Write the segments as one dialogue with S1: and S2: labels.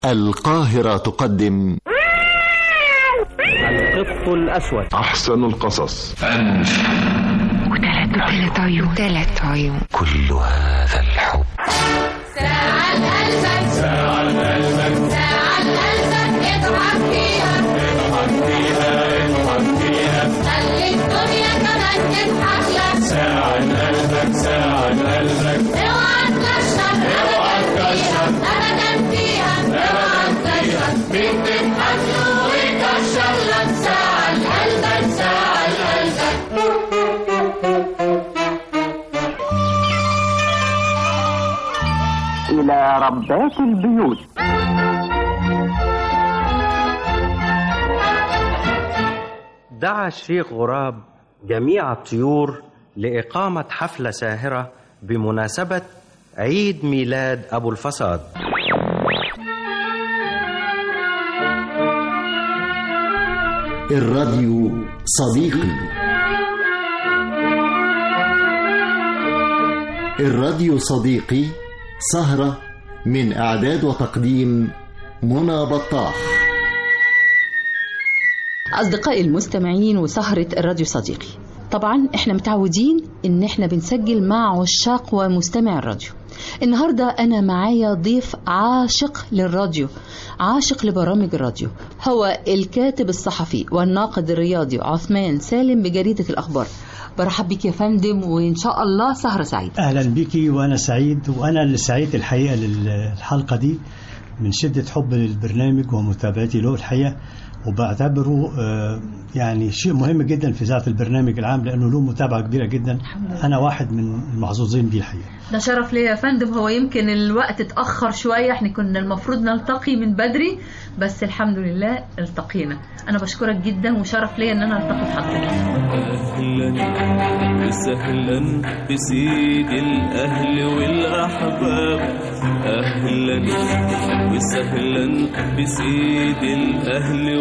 S1: القاهرة تقدم
S2: القط الأسود
S3: أحسن القصص
S4: وثلاث وثلاث عيون ثلاث عيون
S1: كل هذا الحب
S5: ساعة قلبك ساعة قلبك ساعة قلبك اضحك فيها اضحك فيها اضحك فيها خلي الدنيا كمان تضحك لك ساعة قلبك ساعة قلبك اوعى تكشر اوعى تكشر ابدا فيها اوعى تكشر مين تضحك له ويكشر لك ساعة قلبك ساعة قلبك
S6: إلى ربات البيوت
S2: دعا الشيخ غراب جميع الطيور لإقامة حفلة ساهرة بمناسبة عيد ميلاد أبو الفساد
S1: الراديو صديقي الراديو صديقي سهرة من إعداد وتقديم منى بطاح
S7: أصدقائي المستمعين وسهرة الراديو صديقي طبعا احنا متعودين ان احنا بنسجل مع عشاق ومستمع الراديو النهاردة أنا معايا ضيف عاشق للراديو عاشق لبرامج الراديو هو الكاتب الصحفي والناقد الرياضي عثمان سالم بجريدة الأخبار برحب بك يا فندم وإن شاء الله سهرة سعيدة
S8: اهلا بيكي وانا سعيد وانا اللي سعيد الحقيقه للحلقه دي من شده حب للبرنامج ومتابعتي له الحقيقه وبعتبره آه، يعني شيء مهم جدا في ذات البرنامج العام لانه له متابعه كبيره جدا انا واحد من المحظوظين بيه الحقيقه
S7: ده شرف ليا يا فندم هو يمكن الوقت اتأخر شوية احنا كنا المفروض نلتقي من بدري بس الحمد لله التقينا أنا بشكرك جدا وشرف ليا إن أنا ألتقي بحضرتك
S9: أهلا وسهلا بسيد الأهل والأحباب أهلا وسهلا بسيد الأهل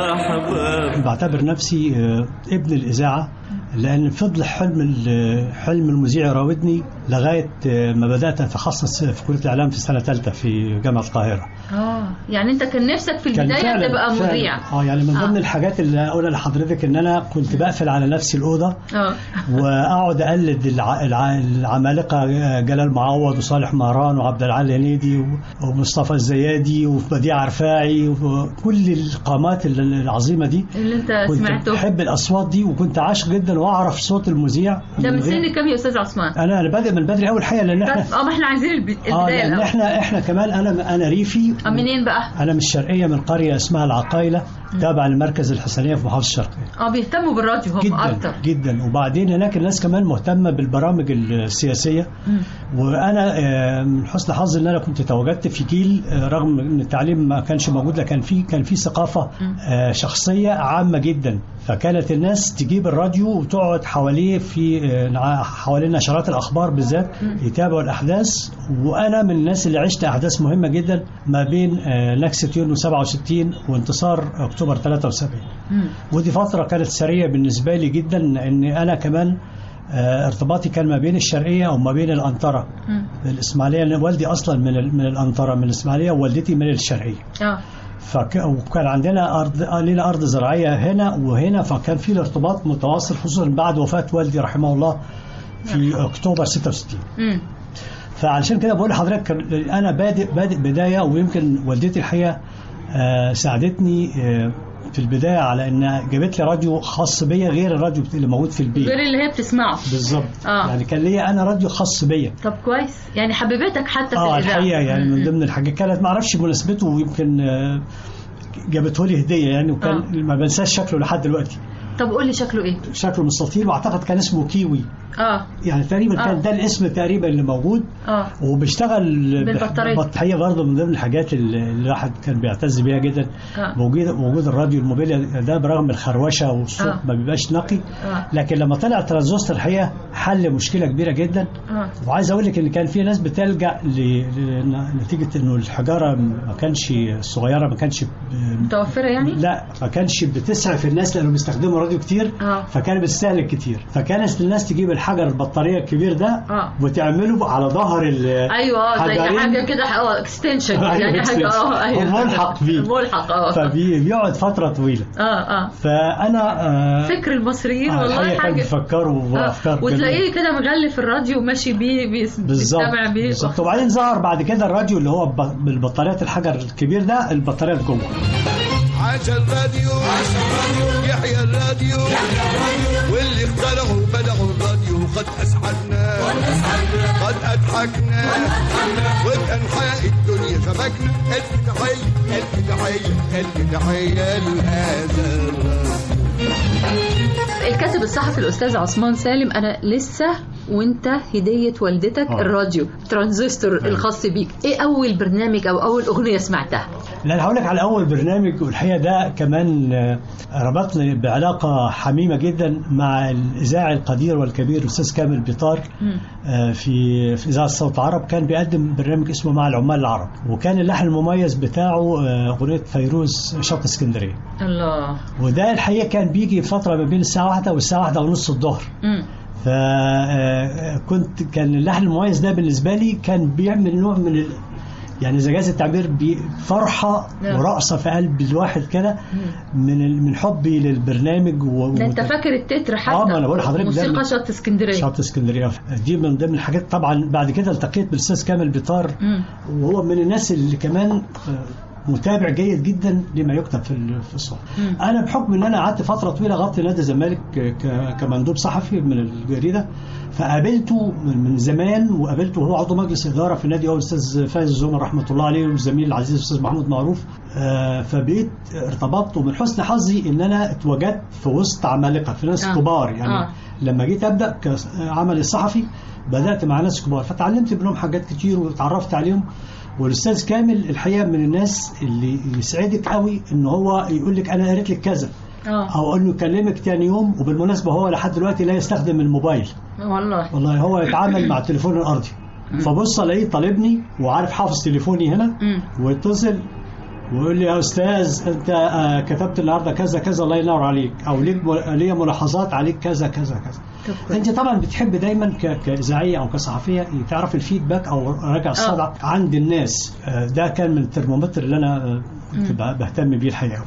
S9: والأحباب
S8: بعتبر نفسي آه، ابن الاذاعه لان فضل حلم ال- حلم المذيع يراودني لغايه آه، ما بدات اتخصص في كليه الاعلام في سنه ثالثه في جامعه القاهره
S7: اه يعني أنت كان نفسك في البداية
S8: فعلاً-
S7: تبقى
S8: فعلاً.
S7: مذيع
S8: اه يعني من ضمن
S7: آه.
S8: الحاجات اللي اقولها لحضرتك ان انا كنت بقفل على نفسي الاوضه
S7: اه
S8: واقعد اقلد الع... الع... العمالقه جلال معوض وصالح مهران وعبد العال هنيدي و... ومصطفى الزيادي وبديع رفاعي وكل القامات ال- العظيمه دي
S7: اللي أنت
S8: كنت
S7: سمعته
S8: بحب الاصوات دي وكنت عاشق جدا واعرف صوت المذيع
S7: ده من
S8: غير-
S7: سن كام يا أستاذ عثمان؟
S8: انا انا بادئ من بدري اول حاجه لان احنا
S7: طب اه ما احنا عايزين الب-
S8: اه
S7: البداية
S8: لان
S7: الأول
S8: احنا احنا كمان انا انا ريفي
S7: آه، منين بقى؟
S8: انا من الشرقيه من قريه اسمها العقايله تابعه للمركز الحسنيه في محافظه الشرقيه
S7: اه بيهتموا بالراديو هم
S8: جدا
S7: أكتر
S8: جدا وبعدين هناك الناس كمان مهتمه بالبرامج السياسيه
S7: مم.
S8: وانا آه، من حسن حظي ان انا كنت تواجدت في جيل آه، رغم ان التعليم ما كانش موجود لكن في كان في ثقافه آه، شخصيه عامه جدا فكانت الناس تجيب الراديو وتقعد حواليه في آه، نع- حوالين نشرات الاخبار بالذات يتابعوا الاحداث وانا من الناس اللي عشت احداث مهمه جدا ما بين آه، نكسه يونيو 67 وانتصار اكتوبر 73
S7: مم.
S8: ودي فترة كانت سرية بالنسبة لي جدا ان انا كمان آه، ارتباطي كان ما بين الشرقية وما بين الأنطرة
S7: مم.
S8: الإسماعيلية لأن والدي أصلا من ال- من الأنطرة من الإسماعيلية ووالدتي من الشرقية
S7: اه
S8: فك... وكان عندنا أرض آه، لنا أرض زراعية هنا وهنا فكان في الارتباط متواصل خصوصا بعد وفاة والدي رحمه الله في أكتوبر 66
S7: مم.
S8: فعلشان كده بقول لحضرتك كان- انا بادئ بادئ بدايه ويمكن والدتي الحقيقه آه، ساعدتني آه، في البدايه على انها جابت لي راديو خاص بيا غير الراديو اللي موجود في البيت
S7: غير اللي هي بتسمعه
S8: بالظبط
S7: آه.
S8: يعني كان ليا انا راديو خاص بيا
S7: طب كويس يعني حببتك حتى في
S8: اه
S7: الإذاعة
S8: الحقيقه يعني
S7: مم.
S8: من ضمن الحاجات كانت ما اعرفش مناسبته ويمكن آه، جابته لي هديه يعني وكان
S7: آه.
S8: ما بنساش شكله لحد دلوقتي
S7: طب قول لي شكله ايه
S8: شكله مستطيل واعتقد كان اسمه كيوي
S7: اه
S8: يعني تقريبا
S7: آه.
S8: كان ده الاسم تقريبا اللي موجود
S7: اه
S8: وبيشتغل
S7: بالبطارية.
S8: بطارية برضه من ضمن الحاجات اللي الواحد كان بيعتز بيها جدا
S7: آه.
S8: وجود وجود الراديو الموبيل ده برغم الخروشه والصوت
S7: آه.
S8: ما بيبقاش نقي
S7: آه.
S8: لكن لما طلع ترانزستور الحقيقه حل مشكله كبيره جدا
S7: اه
S8: وعايز اقول لك ان كان في ناس بتلجا ل- لنتيجه انه الحجاره ما كانش الصغيره ما كانش ب-
S7: متوفرة يعني
S8: لا ما كانش بتسعف الناس لانه بيستخدموا راديو كتير
S7: اه
S8: فكان بيستهلك كتير فكانت الناس تجيب الحجر البطاريه الكبير ده
S7: آه.
S8: وتعمله على ظهر ال
S7: ايوه اه زي
S8: حجرين.
S7: حاجه كده اه اكستنشن
S8: أيوة،
S7: يعني حاجه اه ايوه
S8: وملحق بيه.
S7: ملحق اه
S8: فبيقعد فتره طويله
S7: اه اه
S8: فانا آه،
S7: فكر المصريين
S8: آه،
S7: والله
S8: الحقيقة كانوا
S7: حاجه
S8: بيفكروا
S7: آه.
S8: بافكار جميلة.
S7: وتلاقيه كده مغلف الراديو وماشي بيه بيس-
S8: بالظبط
S7: بيستمع بيه
S8: بالظبط وبعدين ظهر بعد كده الراديو اللي هو ب- بالبطاريات الحجر الكبير ده البطاريات جوه
S3: عاش الراديو عاش الراديو يحيى الراديو واللي اخترعوا بدعوا الراديو قد اسعدنا قد اضحكنا وبانحاء الدنيا شبكنا الف تحيه الف تحيه الف تحيه لهذا الراديو
S7: الكاتب الصحفي الاستاذ عثمان سالم انا لسه وانت هديه والدتك
S8: آه.
S7: الراديو ترانزستور الخاص بيك ايه اول برنامج او اول اغنيه سمعتها
S8: لا انا هقول لك على اول برنامج والحقيقه ده كمان آه، ربطني بعلاقه حميمه جدا مع الاذاعي القدير والكبير الاستاذ كامل بيطار آه، في في اذاعه صوت العرب كان بيقدم برنامج اسمه مع العمال العرب وكان اللحن المميز بتاعه آه، اغنيه فيروز شط اسكندريه
S7: الله
S8: وده الحقيقه كان بيجي فتره ما بين الساعه واحدة والساعه واحدة ونص الظهر
S7: مم.
S8: فكنت كان اللحن المميز ده بالنسبه لي كان بيعمل نوع من ال... يعني اذا جاز التعبير بفرحه
S7: نعم.
S8: ورقصه في قلب الواحد كده من ال... من حبي للبرنامج و...
S7: ده انت
S8: وت-
S7: فاكر التتر حتى
S8: آه، ما أنا بقول لحضرتك ده
S7: موسيقى
S8: من-
S7: شط اسكندريه
S8: شاطئ اسكندريه دي من ضمن الحاجات طبعا بعد كده التقيت بالاستاذ كامل بيطار
S7: مم.
S8: وهو من الناس اللي كمان آه، متابع جيد جدا لما يكتب في ال- في الصحف
S7: مم.
S8: انا بحكم ان انا قعدت فتره طويله غطي نادي الزمالك ك- كمندوب صحفي من الجريده فقابلته من من زمان وقابلته وهو عضو مجلس اداره في النادي هو الاستاذ فايز الزمر رحمه الله عليه والزميل العزيز الاستاذ محمود معروف آه، فبقيت ارتبطت ومن حسن حظي ان انا اتوجدت في وسط عمالقه في ناس
S7: آه.
S8: كبار يعني
S7: آه.
S8: لما جيت ابدا كعملي الصحفي بدات مع ناس كبار فتعلمت منهم حاجات كتير وتعرفت عليهم والاستاذ كامل الحقيقه من الناس اللي يسعدك قوي ان هو يقول لك انا قريت لك كذا
S7: اه
S8: او انه يكلمك تاني يوم وبالمناسبه هو لحد دلوقتي لا يستخدم الموبايل
S7: والله
S8: والله هو يتعامل مع التليفون الارضي فبص الاقيه طالبني وعارف حافظ تليفوني هنا
S7: مم.
S8: ويتصل ويقول لي يا استاذ انت آه، كتبت النهارده كذا كذا الله ينور عليك او ليك مل- ليا ملاحظات عليك كذا كذا كذا
S7: طب كويس.
S8: انت طبعا بتحب دايما ك- كاذاعيه او كصحفيه تعرف الفيدباك او راجع الصدى عند الناس آه، ده كان من الترمومتر اللي انا آه، كنت ب- بهتم بيه الحقيقه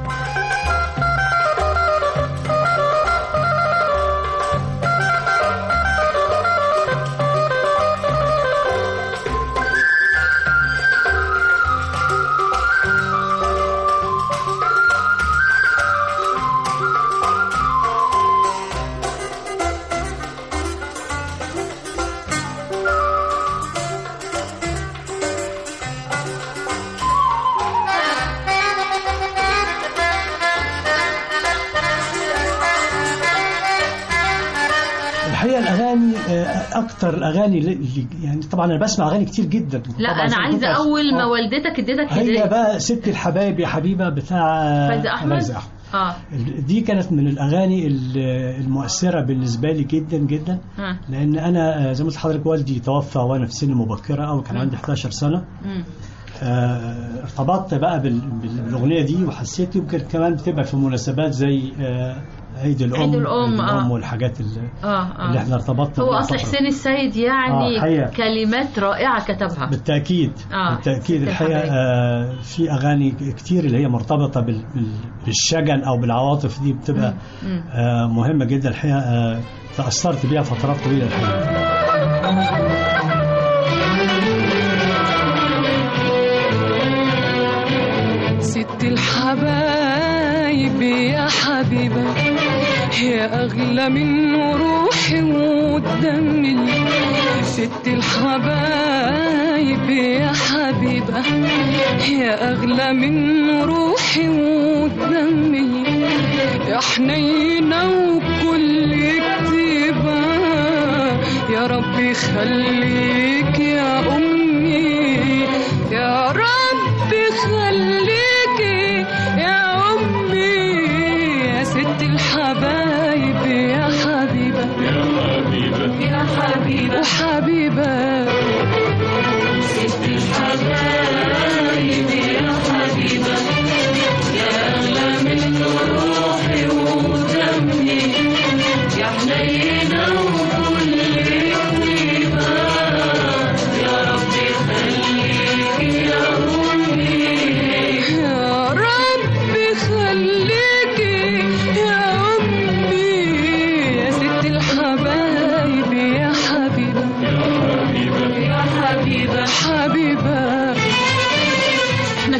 S8: الحقيقه الاغاني آه، اكتر الاغاني اللي اللي- يعني طبعا انا بسمع اغاني كتير جدا
S7: لا
S8: طبعاً
S7: انا
S8: زي ما
S7: عايزه
S8: كنت-
S7: اول ما
S8: آه.
S7: والدتك اديتك
S8: هي
S7: هديه
S8: بقى ست الحبايب يا حبيبه بتاع
S7: فايزة أحمد؟
S8: فايزة أحمد.
S7: اه
S8: دي كانت من الاغاني ال- المؤثره بالنسبه لي جدا جدا
S7: ها.
S8: لان انا آه، زي ما قلت لحضرتك والدي توفى وانا في سن مبكره او كان عندي 11 سنه
S7: مم.
S8: آه، ارتبطت بقى بال- بال- بالاغنيه دي وحسيت يمكن كمان بتبقى في مناسبات زي آه، عيد الام
S7: عيد الأم،
S8: عيد الام
S7: آه.
S8: والحاجات اللي,
S7: اه
S8: اللي
S7: اه
S8: احنا ارتبطنا
S7: هو
S8: بيها
S7: اصل
S8: فترة.
S7: حسين السيد يعني
S8: آه، حقيقة.
S7: كلمات رائعه كتبها
S8: بالتاكيد
S7: آه،
S8: بالتاكيد
S7: ست
S8: الحقيقه
S7: الحبايب.
S8: آه في اغاني كتير اللي هي مرتبطه بال- بال- بالشجن او بالعواطف دي بتبقى
S7: مم.
S8: آه مهمه جدا الحقيقه آه تاثرت بيها فترات طويله الحقيقه
S10: ست الحبايب يا حبيبة يا أغلى من روحي ودمي ست الحبايب يا حبيبة يا أغلى من روحي ودمي يا حنينة وكل كتيبة يا ربي خليك يا أمي يا ربي خليكي يا أمي يا ست الحبايب يا حبيبة يا حبيبة يا حبيبة وحبيبة ست الحبايب يا حبيبة يا أغلى من روحي ودمي يا حنينة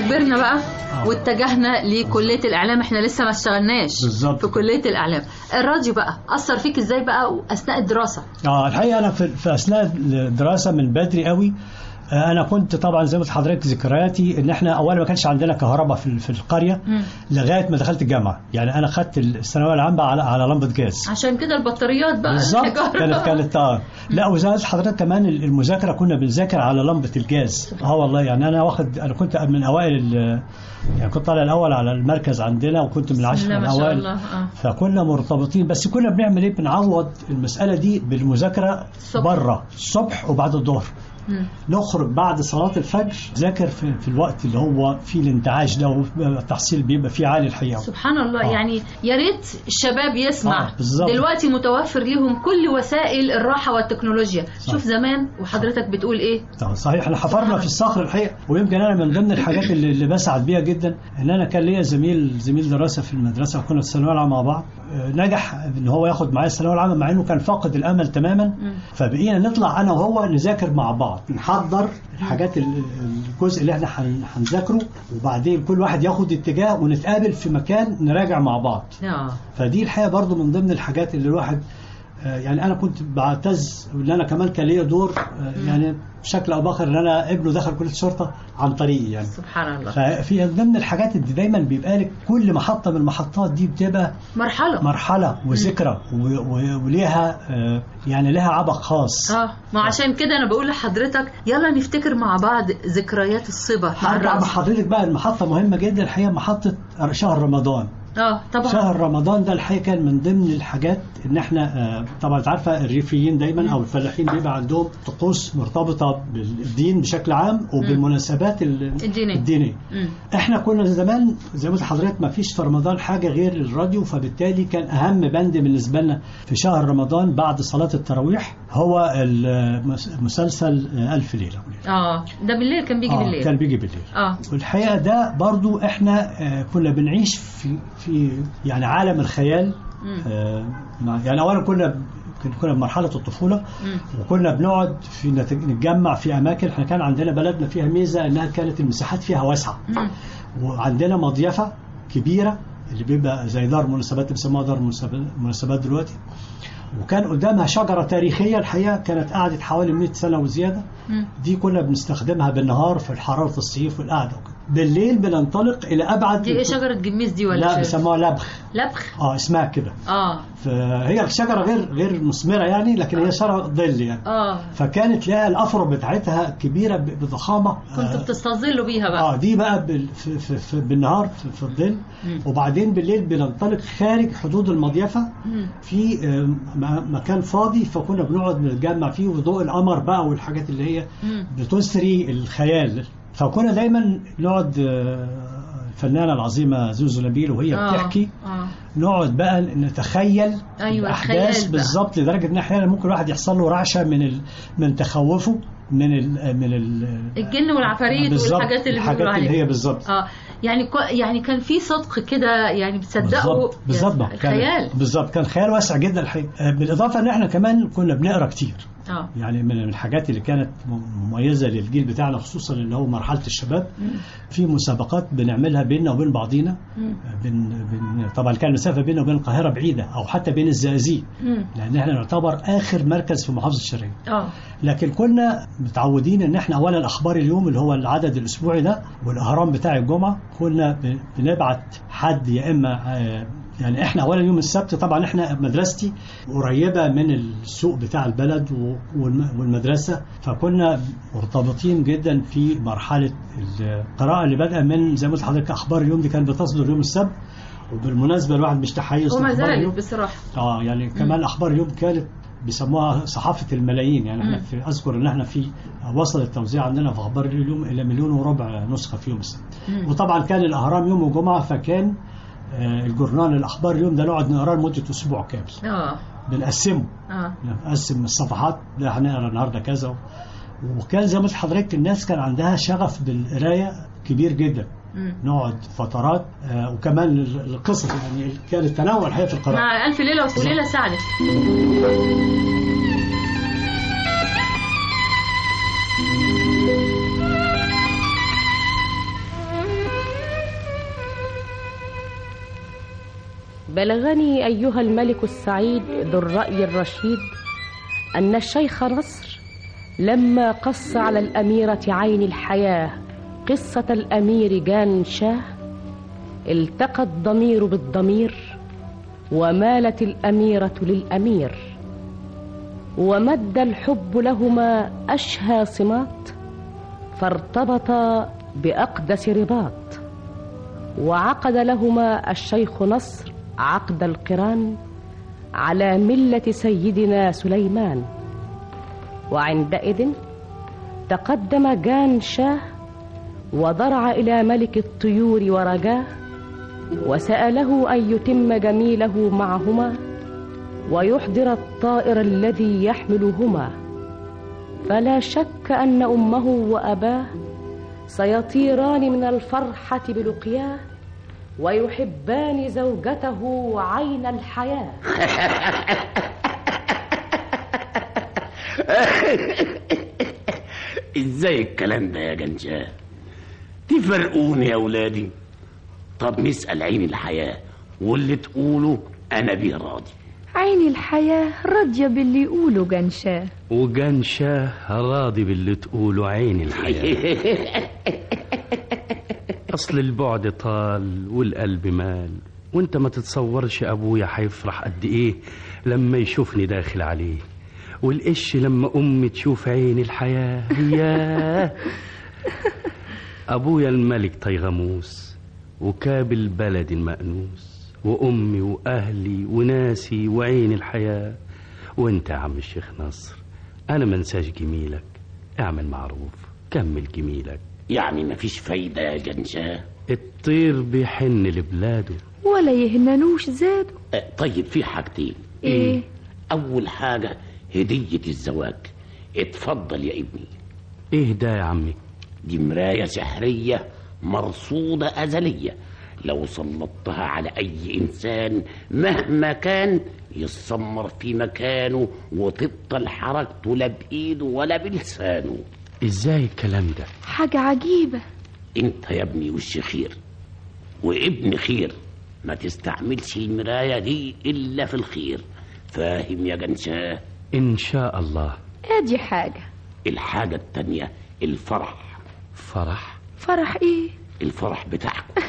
S7: كبرنا بقى واتجهنا لكليه الاعلام احنا لسه ما اشتغلناش
S8: بالظبط
S7: في كليه الاعلام الراديو بقى اثر فيك ازاي بقى اثناء الدراسه
S8: اه الحقيقه انا في, في اثناء الدراسه من بدري قوي آه، انا كنت طبعا زي ما قلت لحضرتك ذكرياتي ان احنا اولا ما كانش عندنا كهرباء في, في القريه
S7: مم.
S8: لغايه ما دخلت الجامعه يعني انا خدت الثانويه العامه على على لمبه جاز
S7: عشان كده البطاريات بقى
S8: بالظبط
S7: الحجارة.
S8: كانت كانت اه لا وزي ما قلت لحضرتك كمان المذاكره كنا بنذاكر على لمبه الجاز اه والله يعني انا واخد انا كنت من اوائل ال- يعني كنت طالع الاول على المركز عندنا وكنت من العشر
S7: لا ما شاء
S8: الاوائل
S7: الله اه
S8: فكنا مرتبطين بس كنا بنعمل ايه بنعوض المساله دي بالمذاكره
S7: الصبح.
S8: بره الصبح وبعد الظهر
S7: مم.
S8: نخرج بعد صلاة الفجر ذاكر في, في الوقت اللي هو فيه الانتعاش ده والتحصيل بيبقى فيه عالي الحقيقة
S7: سبحان الله
S8: آه.
S7: يعني يا ريت الشباب يسمع
S8: آه، بالظبط.
S7: دلوقتي متوفر ليهم كل وسائل الراحه والتكنولوجيا
S8: صح.
S7: شوف زمان وحضرتك بتقول ايه
S8: طبعا صحيح احنا حفرنا في الصخر الحقيقة ويمكن انا من ضمن الحاجات اللي, اللي بسعد بيها جدا ان انا كان ليا زميل زميل دراسة في المدرسة وكنا في الثانوية العامة مع بعض آه، نجح ان هو ياخد معايا الثانوية العامة مع انه كان فاقد الامل تماما فبقينا نطلع انا وهو نذاكر مع بعض نحضر الحاجات ال- الجزء اللي احنا هن- هنذاكره وبعدين كل واحد ياخد اتجاه ونتقابل في مكان نراجع مع بعض
S7: اه
S8: فدي الحقيقه برضو من ضمن الحاجات اللي الواحد آه، يعني انا كنت بعتز ان انا كمان كان ليا دور آه، يعني بشكل او باخر ان انا ابنه دخل كليه الشرطه عن طريقي يعني
S7: سبحان الله
S8: ففي ضمن الحاجات اللي دايما بيبقى لك كل محطه من المحطات دي بتبقى
S7: مرحله
S8: مرحله وذكرى و- و- وليها آه، يعني لها عبق خاص
S7: اه ما عشان كده انا بقول لحضرتك يلا نفتكر مع بعض ذكريات الصبا مع
S8: هرجع
S7: الرأس.
S8: بحضرتك بقى المحطه مهمه جدا الحقيقه محطه شهر رمضان
S7: اه طبعا
S8: شهر رمضان ده الحقيقه كان من ضمن الحاجات ان احنا آه، طبعا انت عارفه الريفيين دايما او الفلاحين بيبقى عندهم طقوس مرتبطه بالدين بشكل عام وبالمناسبات ال-
S7: الدينية.
S8: الدينيه
S7: مم.
S8: احنا كنا زمان زي ما قلت لحضرتك ما فيش في رمضان حاجه غير الراديو فبالتالي كان اهم بند بالنسبه لنا في شهر رمضان بعد صلاه التراويح هو المس- مسلسل آه، الف ليله وليله
S7: اه ده بالليل كان بيجي
S8: آه،
S7: بالليل
S8: كان بيجي بالليل
S7: اه
S8: والحقيقه ده برضو احنا آه، كنا بنعيش في في يعني عالم الخيال
S7: مم.
S8: آه، مع- يعني اولا كنا كنا بمرحله الطفوله
S7: مم.
S8: وكنا بنقعد في نت- نتجمع في اماكن احنا كان عندنا بلدنا فيها ميزه انها كانت المساحات فيها واسعه
S7: مم.
S8: وعندنا مضيفه كبيره اللي بيبقى زي دار مناسبات بيسموها دار مناسبات- مناسبات دلوقتي وكان قدامها شجره تاريخيه الحقيقه كانت قعدت حوالي 100 سنه وزياده
S7: مم.
S8: دي كنا بنستخدمها بالنهار في حراره الصيف والقعده وكده بالليل بننطلق الى ابعد
S7: دي ايه شجره جميز دي ولا
S8: لا
S7: شجرة؟
S8: بيسموها لبخ
S7: لبخ
S8: اه اسمها كده
S7: اه
S8: فهي الشجره غير غير مثمره يعني لكن هي شجره ظل يعني
S7: اه
S8: فكانت لها الافرع بتاعتها كبيره ب- بضخامه
S7: كنتوا
S8: آه،
S7: بتستظلوا بيها بقى
S8: اه دي بقى بال في في في بالنهار في, في الظل
S7: مم.
S8: وبعدين بالليل بننطلق خارج حدود المضيفه
S7: مم.
S8: في آه، م- مكان فاضي فكنا بنقعد نتجمع فيه وضوء القمر بقى والحاجات اللي هي
S7: مم.
S8: بتثري الخيال فكنا دايما نقعد آه، الفنانه العظيمه زوزو نبيل وهي
S7: آه،
S8: بتحكي
S7: اه
S8: نقعد بقى نتخيل
S7: أيوة،
S8: الاحداث
S7: الخيال بقى.
S8: بالظبط لدرجه ان احيانا ممكن الواحد يحصل له رعشه من ال... من تخوفه من ال... من ال...
S7: الجن والعفاريت
S8: بالظبط،
S7: والحاجات اللي
S8: الحاجات
S7: بيقولوا
S8: اللي
S7: عليها
S8: هي بالظبط
S7: اه يعني كو يعني كان في صدق كده يعني بتصدقوا
S8: بالظبط بالظبط ما كان-
S7: خيال
S8: بالظبط كان خيال واسع جدا الحقيقه آه، بالاضافه ان احنا كمان كنا بنقرا كتير
S7: اه
S8: يعني من الحاجات اللي كانت م- مميزه للجيل بتاعنا خصوصا اللي هو مرحله الشباب
S7: مم.
S8: في مسابقات بنعملها بيننا وبين بعضينا
S7: مم.
S8: بين بين طبعا كان المسافه بيننا وبين القاهره بعيده او حتى بين الزقازيق
S7: مم.
S8: لان احنا نعتبر اخر مركز في محافظه الشرقيه
S7: اه
S8: لكن كنا متعودين ان احنا اولا اخبار اليوم اللي هو العدد الاسبوعي ده والاهرام بتاع الجمعه كنا ب- بنبعت حد يا اما آه، يعني احنا اولا يوم السبت طبعا احنا مدرستي قريبه من السوق بتاع البلد و- والم- والمدرسه فكنا مرتبطين جدا في مرحله القراءه اللي بادئه من زي ما قلت لحضرتك اخبار اليوم دي كانت بتصدر يوم السبت وبالمناسبه الواحد مش تحيز
S7: وما
S8: لأخبار اليوم.
S7: زالت بصراحه
S8: اه يعني كمان اخبار اليوم كانت بيسموها صحافه الملايين يعني احنا
S7: مم.
S8: في اذكر ان احنا في وصل التوزيع عندنا في اخبار اليوم الى مليون وربع نسخه في يوم السبت
S7: مم.
S8: وطبعا كان الاهرام يوم الجمعه فكان آه، الجورنال الاخبار اليوم ده نقعد نقراه لمده اسبوع كامل
S7: اه
S8: بنقسمه
S7: اه
S8: نقسم الصفحات ده هنقرا النهارده كذا وكان زي ما قلت لحضرتك الناس كان عندها شغف بالقرايه كبير جدا
S7: مم.
S8: نقعد فترات آه، وكمان ال- القصص يعني كان التنوع الحقيقه في القراءه
S7: مع ألف ليلة وليلة سعدت
S11: بلغني أيها الملك السعيد ذو الرأي الرشيد أن الشيخ نصر لما قص على الأميرة عين الحياة قصة الأمير جان شاه التقى الضمير بالضمير ومالت الأميرة للأمير ومد الحب لهما أشهى صمات فارتبطا بأقدس رباط وعقد لهما الشيخ نصر عقد القران على ملة سيدنا سليمان وعندئذ تقدم جان شاه وضرع إلى ملك الطيور ورجاه وسأله أن يتم جميله معهما ويحضر الطائر الذي يحملهما فلا شك أن أمه وأباه سيطيران من الفرحة بلقياه ويحبان زوجته عين الحياة
S12: ازاي الكلام ده يا جنجاه تفرقوني يا ولادي طب نسأل عين الحياة واللي تقوله أنا بيه راضي
S13: عين الحياة راضية باللي يقولوا جنشاه
S2: وجان شاه راضي باللي تقوله عين الحياة أصل البعد طال والقلب مال وانت ما تتصورش أبويا هيفرح قد إيه لما يشوفني داخل عليه والقش لما أمي تشوف عين الحياة ياه أبويا الملك طيغموس وكاب البلد المأنوس وأمي وأهلي وناسي وعين الحياة وانت يا عم الشيخ نصر أنا منساش جميلك اعمل معروف كمل جميلك
S12: يعني مفيش فايدة يا جنجاه
S2: الطير بيحن لبلاده
S13: ولا يهمنوش زادوا
S12: أه، طيب في حاجتين
S13: ايه
S12: أول حاجة هدية الزواج اتفضل يا ابني
S2: ايه ده يا عمي
S12: دي مراية سحرية مرصودة أزلية لو سلطتها على أي إنسان مهما كان يتسمر في مكانه وتبطل حركته لا بإيده ولا بلسانه
S2: ازاي الكلام ده
S13: حاجة عجيبة
S12: انت يا ابني وش خير وابن خير ما تستعملش المراية دي إلا في الخير فاهم يا جنشاه
S2: إن شاء الله
S13: ادي حاجة
S12: الحاجة التانية الفرح
S2: فرح
S13: فرح ايه
S12: الفرح بتاعكم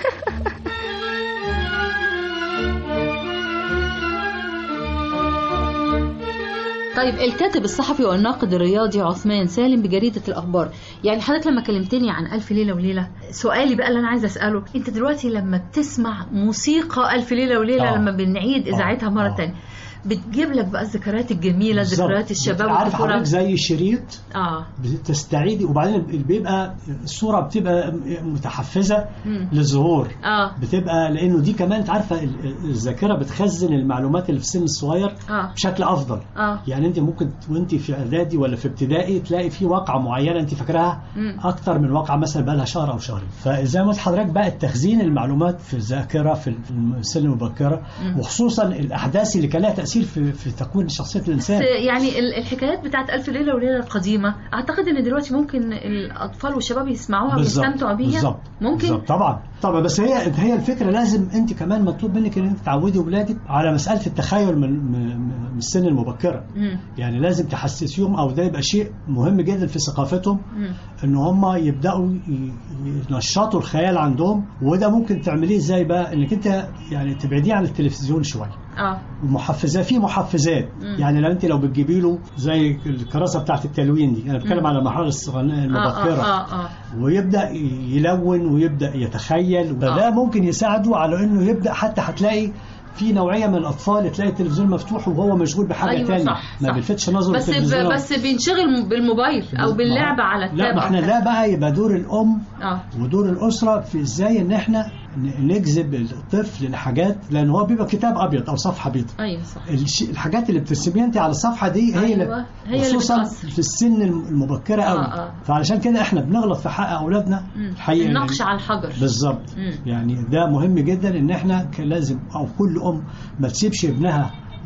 S7: طيب الكاتب الصحفي والناقد الرياضي عثمان سالم بجريدة الأخبار يعني حضرتك لما كلمتني عن ألف ليلة وليلة سؤالي بقى اللي أنا عايزة أسأله أنت دلوقتي لما بتسمع موسيقى ألف ليلة وليلة
S8: آه.
S7: لما بنعيد
S8: آه.
S7: إذاعتها مرة
S8: آه.
S7: تانية بتجيب لك بقى الذكريات الجميلة
S8: بالظبط.
S7: ذكريات الشباب
S8: عارف
S7: والطفولة
S8: حضرتك زي شريط
S7: اه
S8: بتستعيدي وبعدين بيبقى الصورة بتبقى متحفزة
S7: مم.
S8: للظهور
S7: اه
S8: بتبقى لانه دي كمان انت عارفه ال- الذاكره بتخزن المعلومات اللي في السن الصغير
S7: اه
S8: بشكل افضل
S7: اه
S8: يعني انت ممكن وانت في اعدادي ولا في ابتدائي تلاقي في واقعه معينه انت فاكراها
S7: مم.
S8: اكتر من واقعه مثلا بقى لها شهر او شهرين فزي ما قلت لحضرتك بقى تخزين المعلومات في الذاكره في السن المبكره
S7: مم.
S8: وخصوصا الاحداث اللي كان لها تاثير في في تكوين شخصيه الانسان
S7: بس يعني ال- الحكايات بتاعت ألف ليلة وليلة القديمة أعتقد إن دلوقتي ممكن الأطفال والشباب يسمعوها
S8: بالظبط،
S7: ويستمتعوا بيها
S8: بالظبط
S7: ممكن
S8: بالظبط طبعا طبعا بس هي هي الفكره لازم انت كمان مطلوب منك ان انت تعودي اولادك على مساله التخيل من من من السن المبكره
S7: مم.
S8: يعني لازم تحسسيهم او ده يبقى شيء مهم جدا في ثقافتهم
S7: مم.
S8: ان هم يبداوا ي- ينشطوا الخيال عندهم وده ممكن تعمليه ازاي بقى انك انت يعني تبعديه عن التلفزيون شويه
S7: اه
S8: محفزات في محفزات
S7: مم.
S8: يعني لو انت لو بتجيبي له زي الكراسه بتاعت التلوين دي انا بتكلم
S7: مم.
S8: على المرحله الصغيره المبكره
S7: اه اه اه
S8: ويبدا يلون ويبدا يتخيل فده ممكن يساعده على انه يبدا حتى هتلاقي في نوعيه من الاطفال تلاقي التلفزيون مفتوح وهو مشغول بحاجه
S7: أيوة
S8: تانية
S7: صح،
S8: ما
S7: صح.
S8: بيلفتش نظره
S7: بس
S8: التلفزيون
S7: ب... بس بينشغل بالموبايل او باللعبه على التاب
S8: لا ما
S7: أو
S8: احنا
S7: حاجة.
S8: ده بقى يبقى دور الام
S7: اه
S8: ودور الاسره في ازاي ان احنا ن- نجذب الطفل لحاجات لان هو بيبقى كتاب ابيض او صفحه بيضاء
S7: ايوه صح
S8: الش- الحاجات اللي بترسميها انت على الصفحه دي هي اللي
S7: أيوة، هي اللي
S8: خصوصا
S7: بتأثر.
S8: في السن الم- المبكره قوي
S7: آه، آه.
S8: فعلشان كده احنا بنغلط في حق اولادنا
S7: مم.
S8: الحقيقه
S7: النقش على الحجر
S8: بالظبط
S7: مم.
S8: يعني ده مهم جدا ان احنا كان لازم او كل ام ما تسيبش ابنها